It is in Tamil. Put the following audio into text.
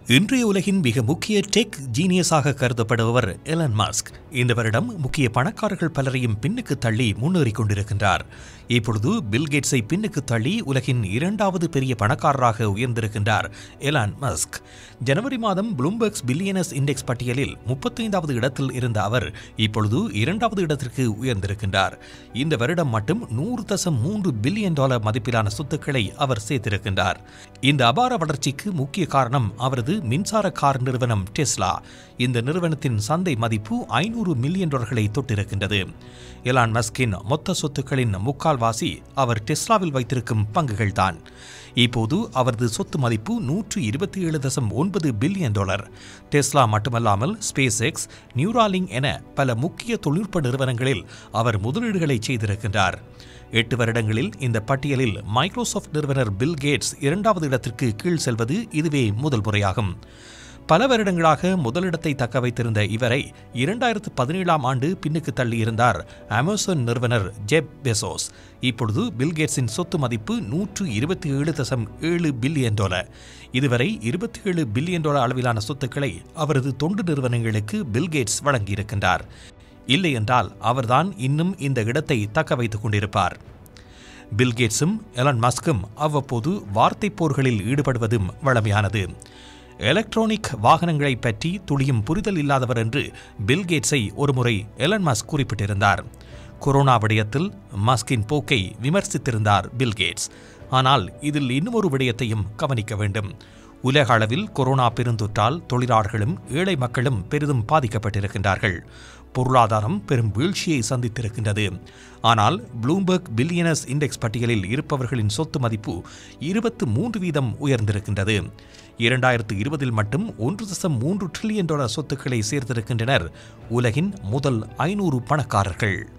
இன்றைய உலகின் மிக முக்கிய டெக் ஜீனியஸாக கருதப்படுபவர் எலன் மாஸ்க் இந்த வருடம் முக்கிய பணக்காரர்கள் பலரையும் பின்னுக்கு தள்ளி முன்னேறிக் கொண்டிருக்கின்றார் இப்பொழுது பில் கேட்ஸை பின்னுக்கு தள்ளி உலகின் இரண்டாவது பெரிய பணக்காரராக உயர்ந்திருக்கின்றார் எலான் மஸ்க் ஜனவரி மாதம் ப்ளூம்பர்க்ஸ் பில்லியனஸ் இண்டெக்ஸ் பட்டியலில் முப்பத்தைந்தாவது இடத்தில் இருந்த அவர் இப்பொழுது இரண்டாவது இடத்திற்கு உயர்ந்திருக்கின்றார் இந்த வருடம் மட்டும் நூறு தசம் மூன்று பில்லியன் டாலர் மதிப்பிலான சொத்துக்களை அவர் சேர்த்திருக்கின்றார் இந்த அபார வளர்ச்சிக்கு முக்கிய காரணம் அவரது மின்சார கார் நிறுவனம் டெஸ்லா இந்த நிறுவனத்தின் சந்தை மதிப்பு ஐநூறு மில்லியன் டாலர்களை தொட்டிருக்கின்றது எலான் மஸ்கின் மொத்த சொத்துக்களின் முக்கால்வாசி அவர் டெஸ்லாவில் வைத்திருக்கும் பங்குகள்தான் இப்போது அவரது சொத்து மதிப்பு நூற்று இருபத்தி ஏழு தசம் ஒன்பது பில்லியன் டாலர் டெஸ்லா மட்டுமல்லாமல் ஸ்பேஸ் எக்ஸ் நியூராலிங் என பல முக்கிய தொழில்நுட்ப நிறுவனங்களில் அவர் முதலீடுகளை செய்திருக்கின்றார் எட்டு வருடங்களில் இந்த பட்டியலில் மைக்ரோசாஃப்ட் நிறுவனர் பில் கேட்ஸ் இரண்டாவது இடத்திற்கு கீழ் செல்வது இதுவே முதல் முறையாகும் பல வருடங்களாக முதலிடத்தை தக்க வைத்திருந்த இவரை இரண்டாயிரத்து பதினேழாம் ஆண்டு பின்னுக்கு தள்ளியிருந்தார் அமேசான் நிறுவனர் ஜெப் பெசோஸ் இப்பொழுது பில்கேட்ஸின் சொத்து மதிப்பு நூற்று இருபத்தி ஏழு தசம் ஏழு பில்லியன் டாலர் இதுவரை இருபத்தி ஏழு பில்லியன் டாலர் அளவிலான சொத்துக்களை அவரது தொண்டு நிறுவனங்களுக்கு பில்கேட்ஸ் வழங்கியிருக்கின்றார் இல்லை என்றால் அவர்தான் இன்னும் இந்த இடத்தை தக்க வைத்துக் கொண்டிருப்பார் பில்கேட்ஸும் எலன் மஸ்கும் அவ்வப்போது வார்த்தைப் போர்களில் ஈடுபடுவதும் வழமையானது எலக்ட்ரானிக் வாகனங்களை பற்றி துளியும் புரிதல் இல்லாதவர் என்று பில்கேட்ஸை ஒருமுறை எலன் மஸ்க் குறிப்பிட்டிருந்தார் கொரோனா விடயத்தில் மஸ்கின் போக்கை விமர்சித்திருந்தார் பில்கேட்ஸ் ஆனால் இதில் இன்னுமொரு விடயத்தையும் கவனிக்க வேண்டும் உலக அளவில் கொரோனா பெருந்தொற்றால் தொழிலாளர்களும் ஏழை மக்களும் பெரிதும் பாதிக்கப்பட்டிருக்கின்றார்கள் பொருளாதாரம் பெரும் வீழ்ச்சியை சந்தித்திருக்கின்றது ஆனால் ப்ளூம்பர்க் பில்லியனஸ் இண்டெக்ஸ் பட்டியலில் இருப்பவர்களின் சொத்து மதிப்பு இருபத்து மூன்று வீதம் உயர்ந்திருக்கின்றது இரண்டாயிரத்து இருபதில் மட்டும் ஒன்று தசம் மூன்று டிரில்லியன் டாலர் சொத்துக்களை சேர்த்திருக்கின்றனர் உலகின் முதல் ஐநூறு பணக்காரர்கள்